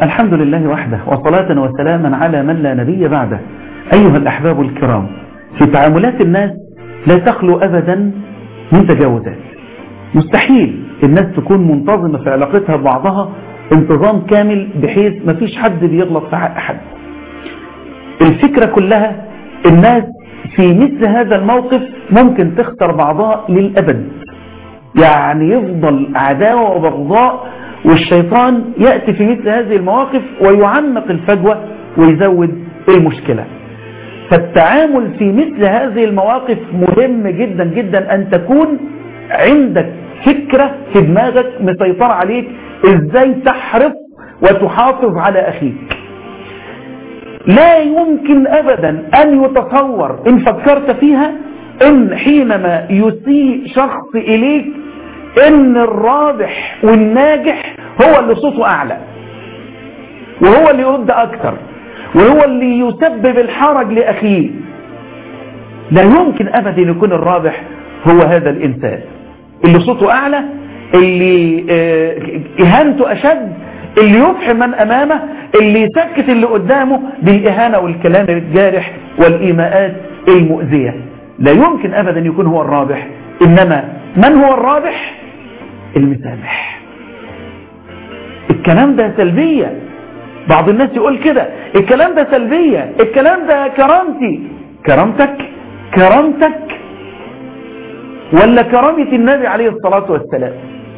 الحمد لله وحده وصلاة وسلاما على من لا نبي بعده أيها الأحباب الكرام في تعاملات الناس لا تخلو أبدا من تجاوزات مستحيل الناس تكون منتظمة في علاقتها ببعضها انتظام كامل بحيث ما فيش حد بيغلط في حق حد الفكرة كلها الناس في مثل هذا الموقف ممكن تخسر بعضها للأبد يعني يفضل عداوة وبغضاء والشيطان يأتي في مثل هذه المواقف ويعمق الفجوة ويزود المشكلة فالتعامل في مثل هذه المواقف مهم جدا جدا أن تكون عندك فكرة في دماغك مسيطرة عليك ازاي تحرص وتحافظ على أخيك لا يمكن أبدا أن يتصور إن فكرت فيها إن حينما يسيء شخص إليك إن الرابح والناجح هو اللي صوته أعلى وهو اللي يرد أكثر وهو اللي يسبب الحرج لأخيه لا يمكن أبدا يكون الرابح هو هذا الإنسان اللي صوته أعلى اللي إهانته أشد اللي يفحم من أمامه اللي يسكت اللي قدامه بالإهانة والكلام الجارح والإيماءات المؤذية لا يمكن أبدا يكون هو الرابح إنما من هو الرابح المسامح الكلام ده سلبية بعض الناس يقول كده الكلام ده سلبية الكلام ده كرامتي كرامتك كرامتك ولا كرامة النبي عليه الصلاة والسلام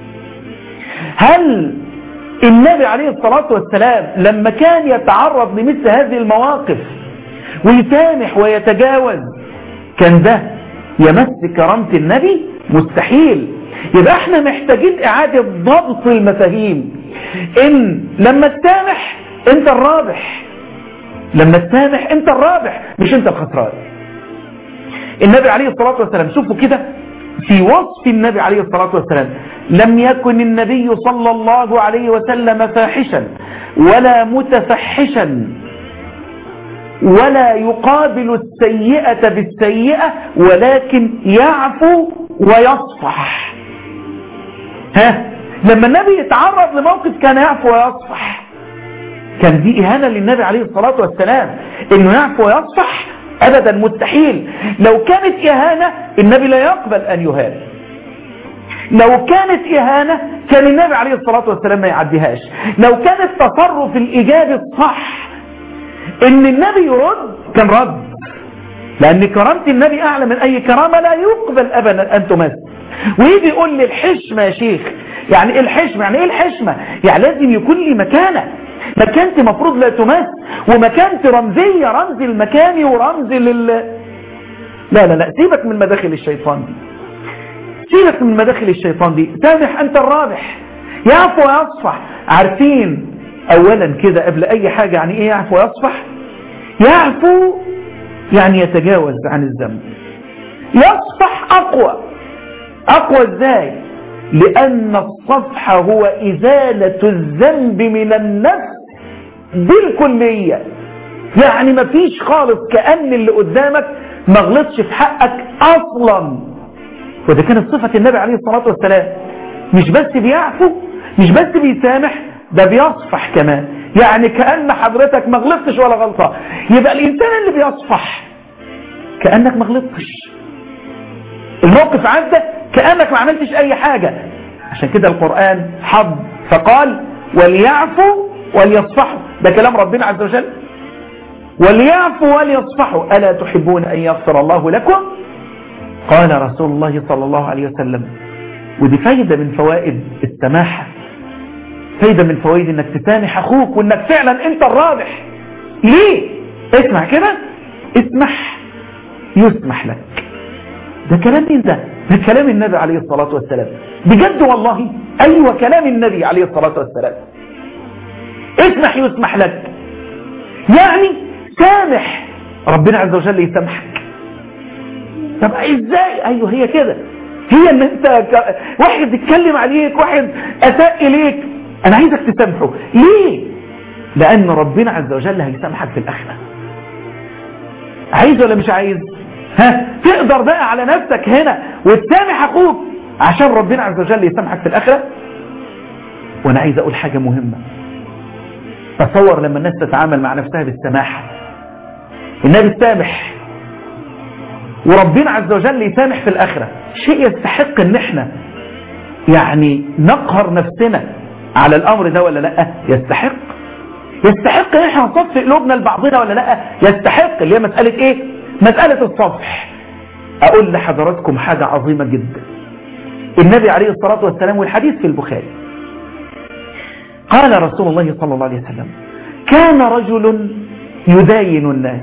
هل النبي عليه الصلاة والسلام لما كان يتعرض لمثل هذه المواقف ويسامح ويتجاوز كان ده يمس كرامة النبي مستحيل يبقى احنا محتاجين اعادة ضبط المفاهيم ان لما تسامح انت الرابح لما تسامح انت الرابح مش انت الخسران النبي عليه الصلاة والسلام شوفوا كده في وصف النبي عليه الصلاة والسلام لم يكن النبي صلى الله عليه وسلم فاحشا ولا متفحشا ولا يقابل السيئة بالسيئة ولكن يعفو ويصفح ها لما النبي يتعرض لموقف كان يعفو ويصفح كان دي إهانة للنبي عليه الصلاة والسلام إنه يعفو ويصفح أبدا مستحيل لو كانت إهانة النبي لا يقبل أن يهان لو كانت إهانة كان النبي عليه الصلاة والسلام ما يعديهاش لو كان التصرف الإيجابي الصح إن النبي يرد كان رد لأن كرامة النبي أعلى من أي كرامة لا يقبل أبدا أن تمس ويجي يقول لي الحشمة يا شيخ يعني إيه الحشمة يعني إيه الحشمة يعني لازم يكون لي مكانة مكانتي مفروض لا تمس ومكانتي رمزية رمز المكاني ورمز لل لا لا لا سيبك من مداخل الشيطان دي سيبك من مداخل الشيطان دي سامح أنت الرابح يعفو ويصفح عارفين أولا كده قبل أي حاجة يعني إيه يعفو ويصفح يعفو يعني يتجاوز عن الذنب يصفح أقوى أقوى إزاي لأن الصفح هو إزالة الذنب من النفس بالكلية يعني مفيش خالص كأن اللي قدامك ما غلطش في حقك أصلا وده كانت صفة النبي عليه الصلاة والسلام مش بس بيعفو مش بس بيسامح ده بيصفح كمان يعني كأن حضرتك ما غلطتش ولا غلطة يبقى الإنسان اللي بيصفح كأنك ما غلطتش الموقف عدى كأنك ما عملتش أي حاجة عشان كده القرآن حض فقال وليعفوا وليصفحوا ده كلام ربنا عز وجل وليعفوا وليصفحوا ألا تحبون أن يغفر الله لكم قال رسول الله صلى الله عليه وسلم ودي فايدة من فوائد السماحة فايدة من فوائد انك تسامح اخوك وانك فعلا انت الرابح ليه اسمع كده اسمح يسمح لك ده كلام مين ده ده كلام النبي عليه الصلاة والسلام بجد والله ايوه كلام النبي عليه الصلاة والسلام اسمح يسمح لك يعني سامح ربنا عز وجل يسامحك طب ازاي ايوه هي كده هي ان انت ك... واحد يتكلم عليك واحد اساء اليك انا عايزك تسامحه ليه لان ربنا عز وجل هيسامحك في الاخره عايز ولا مش عايز ها تقدر بقى على نفسك هنا وتسامح اخوك عشان ربنا عز وجل يسامحك في الاخره وانا عايز اقول حاجه مهمه تصور لما الناس تتعامل مع نفسها بالسماحة النبي السامح وربنا عز وجل يسامح في الآخرة شيء يستحق ان احنا يعني نقهر نفسنا على الامر ده ولا لا يستحق يستحق ان احنا نصفي قلوبنا لبعضنا ولا لا يستحق اللي هي مسألة ايه مسألة الصفح اقول لحضراتكم حاجة عظيمة جدا النبي عليه الصلاة والسلام والحديث في البخاري قال رسول الله صلى الله عليه وسلم كان رجل يداين الناس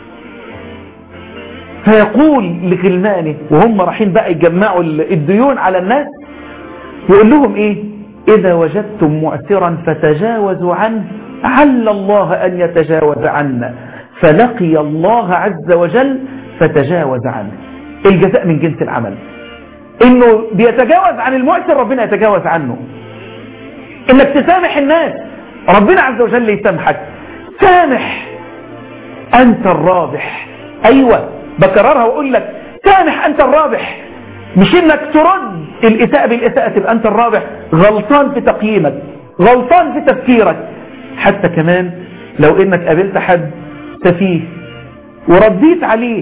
فيقول لغلمانه وهم رايحين بقى يجمعوا الديون على الناس يقول لهم ايه اذا وجدتم مؤثرا فتجاوزوا عنه عل الله ان يتجاوز عنا فلقي الله عز وجل فتجاوز عنه الجزاء من جنس العمل انه بيتجاوز عن المؤثر ربنا يتجاوز عنه انك تسامح الناس ربنا عز وجل يسامحك سامح انت الرابح ايوه بكررها واقول لك سامح انت الرابح مش انك ترد الاساءة بالاساءة تبقى انت الرابح غلطان في تقييمك غلطان في تفكيرك حتى كمان لو انك قابلت حد سفيه ورديت عليه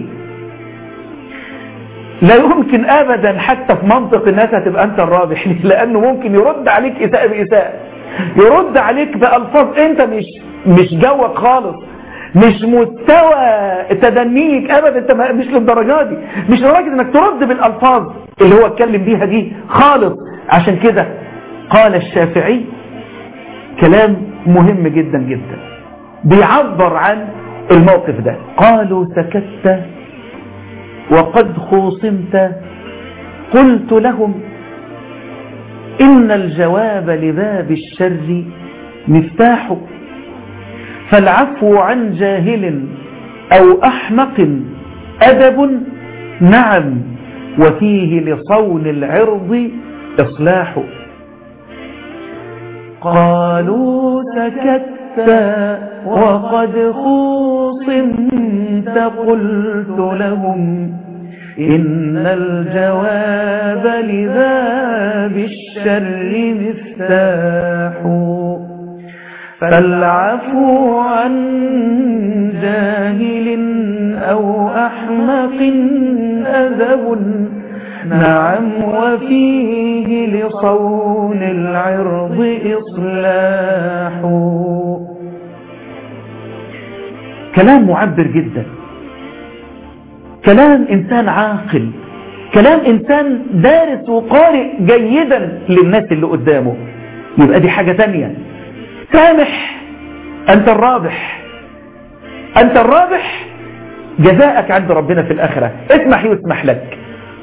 لا يمكن ابدا حتى في منطق الناس هتبقى انت الرابح لانه ممكن يرد عليك اساءة باساءة يرد عليك بألفاظ انت مش مش جوك خالص مش مستوى تدنيك ابدا انت مش للدرجه دي مش لدرجه انك ترد بالالفاظ اللي هو اتكلم بيها دي خالص عشان كده قال الشافعي كلام مهم جدا جدا بيعبر عن الموقف ده قالوا سكت وقد خوصمت قلت لهم إن الجواب لباب الشر مفتاح فالعفو عن جاهل أو أحمق أدب نعم وفيه لصون العرض إصلاح قالوا سكت وقد خوصمت قلت لهم إن الجواب لباب الشر مفتاح فالعفو عن جاهل أو أحمق أذب نعم وفيه لصون العرض إصلاح كلام معبر جدا كلام إنسان عاقل كلام إنسان دارس وقارئ جيدا للناس اللي قدامه يبقى دي حاجة تانية سامح أنت الرابح أنت الرابح جزاءك عند ربنا في الآخرة اسمح يسمح لك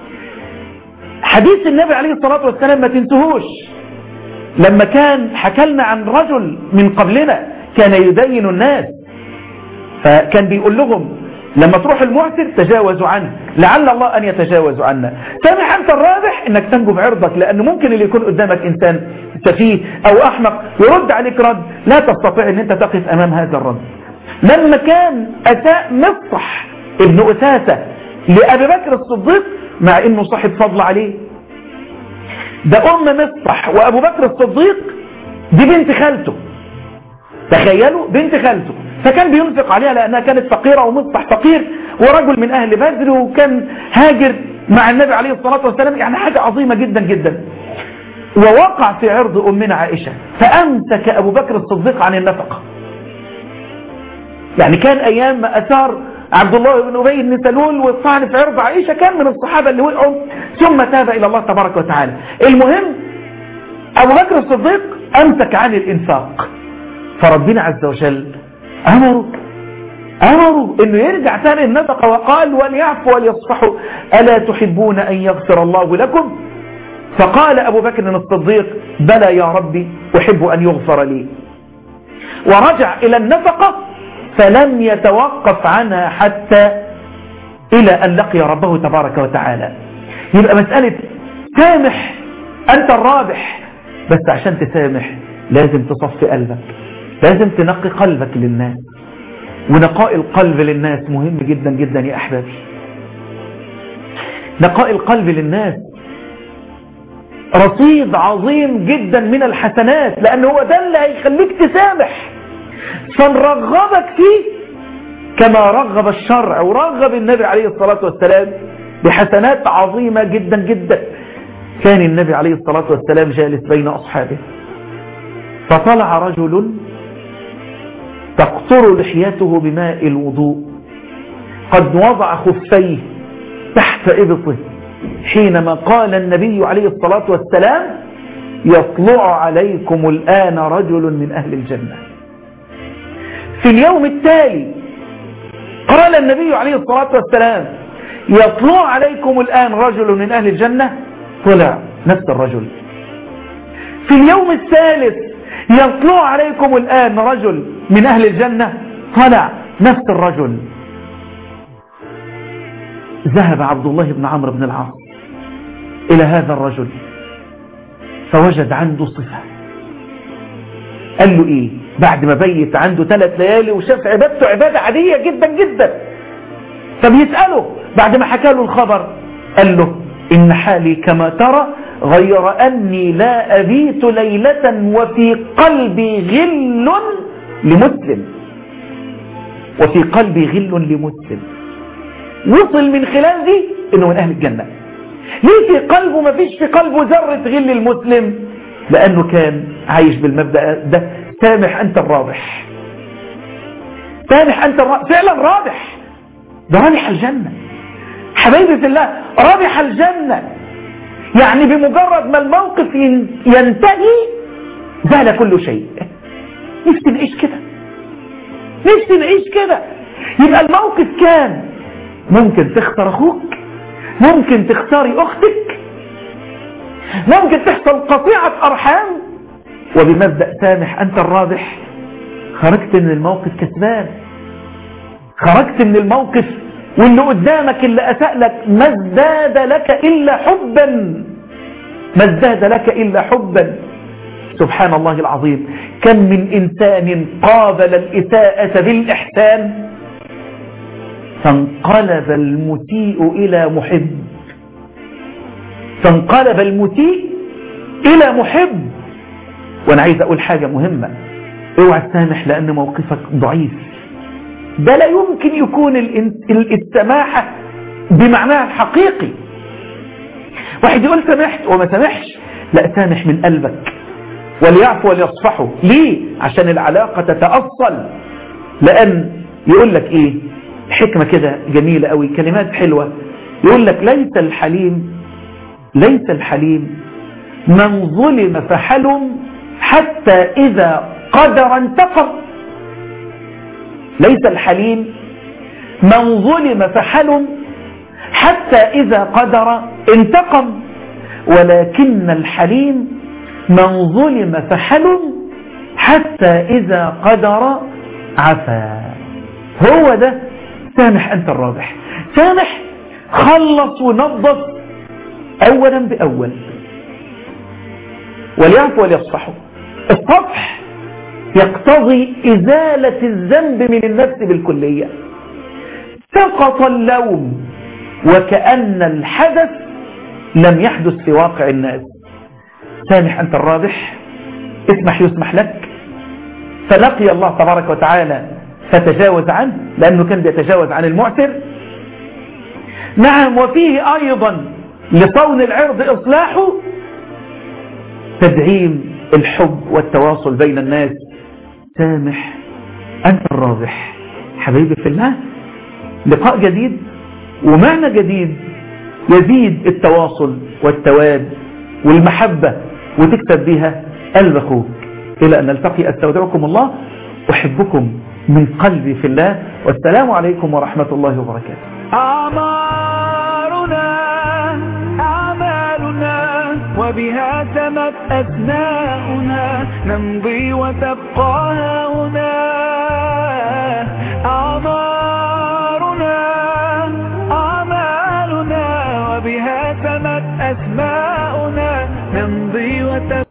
حديث النبي عليه الصلاة والسلام ما تنسهوش لما كان حكلنا عن رجل من قبلنا كان يدين الناس فكان بيقول لهم لما تروح المعسر تجاوزوا عنه لعل الله أن يتجاوز عنا سامح أنت الرابح أنك تنجو بعرضك لأنه ممكن اللي يكون قدامك إنسان سفيه أو أحمق يرد عليك رد لا تستطيع أن أنت تقف أمام هذا الرد لما كان أساء مصح ابن أساسة لأبي بكر الصديق مع أنه صاحب فضل عليه ده أم مصح وأبو بكر الصديق دي بنت خالته تخيلوا بنت خالته فكان بينفق عليها لأنها كانت فقيرة ومصبح فقير ورجل من أهل بدر وكان هاجر مع النبي عليه الصلاة والسلام يعني حاجة عظيمة جدا جدا ووقع في عرض أمنا عائشة فأمسك أبو بكر الصديق عن النفقة يعني كان أيام ما أثار عبد الله بن أبي بن سلول والطعن في عرض عائشة كان من الصحابة اللي وقعوا ثم تاب إلى الله تبارك وتعالى المهم أبو بكر الصديق أمسك عن الإنفاق فربنا عز وجل أمروا أمروا أنه يرجع تاني النفقة وقال وليعفوا وليصفحوا ألا تحبون أن يغفر الله لكم فقال أبو بكر الصديق بلى يا ربي أحب أن يغفر لي ورجع إلى النفقة فلم يتوقف عنها حتى إلى أن لقي ربه تبارك وتعالى يبقى مسألة سامح أنت الرابح بس عشان تسامح لازم تصفي قلبك لازم تنقي قلبك للناس ونقاء القلب للناس مهم جدا جدا يا أحبابي نقاء القلب للناس رصيد عظيم جدا من الحسنات لأن هو ده اللي هيخليك تسامح فنرغبك فيه كما رغب الشرع ورغب النبي عليه الصلاة والسلام بحسنات عظيمة جدا جدا كان النبي عليه الصلاة والسلام جالس بين أصحابه فطلع رجل تقطر لحيته بماء الوضوء قد وضع خفيه تحت إبطه حينما قال النبي عليه الصلاة والسلام يطلع عليكم الآن رجل من أهل الجنة في اليوم التالي قال النبي عليه الصلاة والسلام يطلع عليكم الآن رجل من أهل الجنة طلع نفس الرجل في اليوم الثالث يطلع عليكم الآن رجل من أهل الجنة طلع نفس الرجل ذهب عبد الله بن عمرو بن العاص إلى هذا الرجل فوجد عنده صفة قال له إيه بعد ما بيت عنده ثلاث ليالي وشاف عبادته عبادة عادية جدا جدا فبيسأله بعد ما حكى له الخبر قال له إن حالي كما ترى غير أني لا أبيت ليلة وفي قلبي غل لمسلم وفي قلبي غل لمسلم وصل من خلال دي انه من اهل الجنة ليه في قلبه ما فيش في قلبه ذرة غل المسلم لانه كان عايش بالمبدأ ده سامح انت الرابح سامح انت الرابح فعلا رابح ده رابح الجنة حبايبي في الله رابح الجنة يعني بمجرد ما الموقف ينتهي زال كل شيء نفسي نعيش كده نفسي نعيش كده يبقى الموقف كان ممكن تختار اخوك ممكن تختاري اختك ممكن تحصل قطيعة ارحام وبمبدأ سامح انت الرابح خرجت من الموقف كسبان خرجت من الموقف واللي قدامك اللي اساء لك ما ازداد لك الا حبا ما ازداد لك الا حبا سبحان الله العظيم كم من انسان قابل الاساءة بالاحسان فانقلب المسيء إلى محب فانقلب المسيء إلى محب وأنا عايز أقول حاجة مهمة اوعى تسامح لأن موقفك ضعيف ده لا يمكن يكون السماحة بمعناها الحقيقي واحد يقول سامحت وما سامحش لا سامح من قلبك وليعفو وليصفحوا ليه عشان العلاقة تتأصل لأن يقول لك ايه حكمة كده جميلة قوي كلمات حلوة يقول لك ليس الحليم ليس الحليم من ظلم فحلم حتى إذا قدر انتقم ليس الحليم من ظلم فحلم حتى إذا قدر انتقم ولكن الحليم من ظلم فحلم حتى إذا قدر عفا هو ده سامح أنت الرابح سامح خلص ونظف أولا بأول وليعفو وليصفحوا الصفح يقتضي إزالة الذنب من النفس بالكلية سقط اللوم وكأن الحدث لم يحدث في واقع الناس سامح أنت الرابح اسمح يسمح لك فلقي الله تبارك وتعالى فتجاوز عنه لأنه كان بيتجاوز عن المعسر نعم وفيه أيضا لصون العرض إصلاحه تدعيم الحب والتواصل بين الناس سامح أنت الرابح حبيبي في الله لقاء جديد ومعنى جديد يزيد التواصل والتواد والمحبة وتكسب بها قلب أخوك إلى أن نلتقي أستودعكم الله أحبكم من قلبي في الله والسلام عليكم ورحمة الله وبركاته أعمارنا أعمالنا وبها تمت أثناؤنا نمضي وتبقى هنا أعمارنا